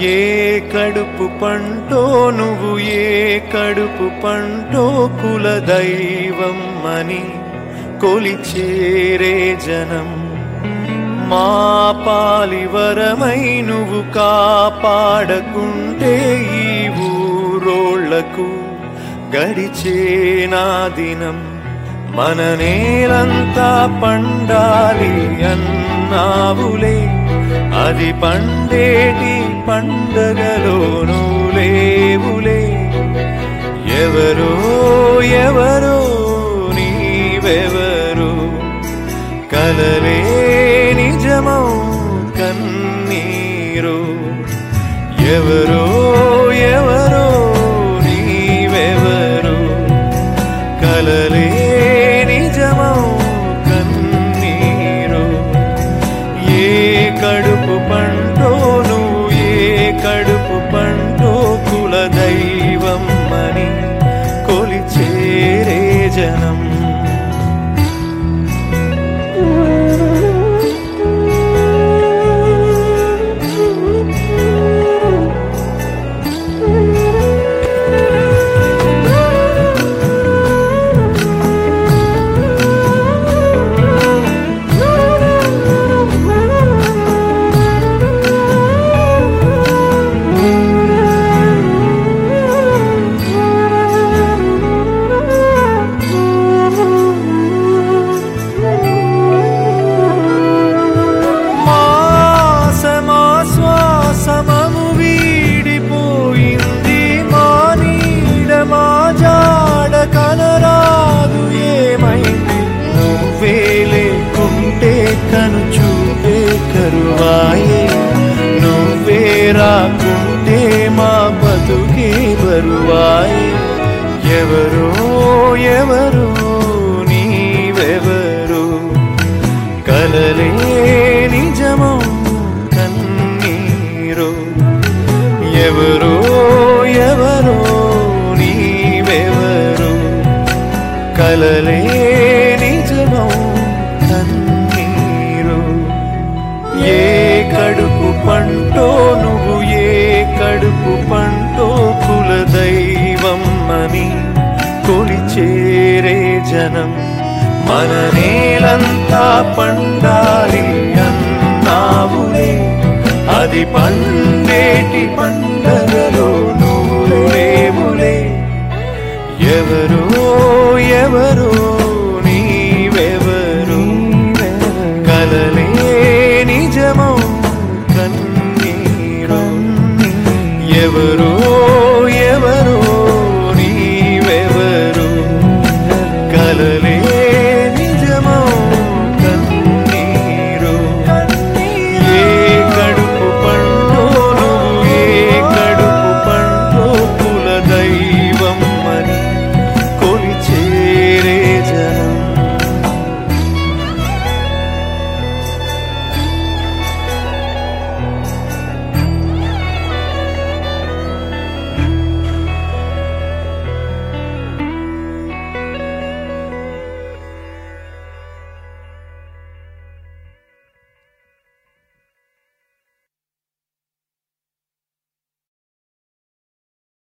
ఏ కడుపు పంటో నువ్వు ఏ కడుపు పంటో కుల దైవం అని కొలిచేరే జనం మా పాలివరమై నువ్వు కాపాడకుంటే ఈ ఊరోళ్లకు గడిచేనా దినం మన నేలంతా పండాలి అన్నావులే అది పండేటి పండగలోనూ లేవులే ఎవరో ఎవరో నీవెవరో కలలే నిజమౌ కన్నీరు ఎవరో ఎవరో నీవెవరో కలలే నిజమౌ కన్నీరు ఏ కడుపు పంటో నువ్వు ఏ కడుపు పంటో కుల దైవం అని కొలిచేరే జనం మాసమా శ్వాసమము వీడిపోయింది మా నీడ మా జాడ కలరాదు ఏమైంది నువ్వే లేకుంటే కను చూపే కరువాయే నువ్వే రాకుంటే మా బతుకే బరువాయే ఎవరో ఎవరో నీవెవరో కలలే నిజమో కన్నీరు ఎవరో ఎవరో నీవెవరో కలలే నిజమో కన్నీరు ఏ కడుపు పంటో నువ్వు ఏ కడుపు పంటో కుల దైవం అని కొలిచేరే జనం మన నేలంతా పండాలి అన్నావులే అది పండేటి పండగలో నువ్వు లేవులే ఎవరో ఎవరో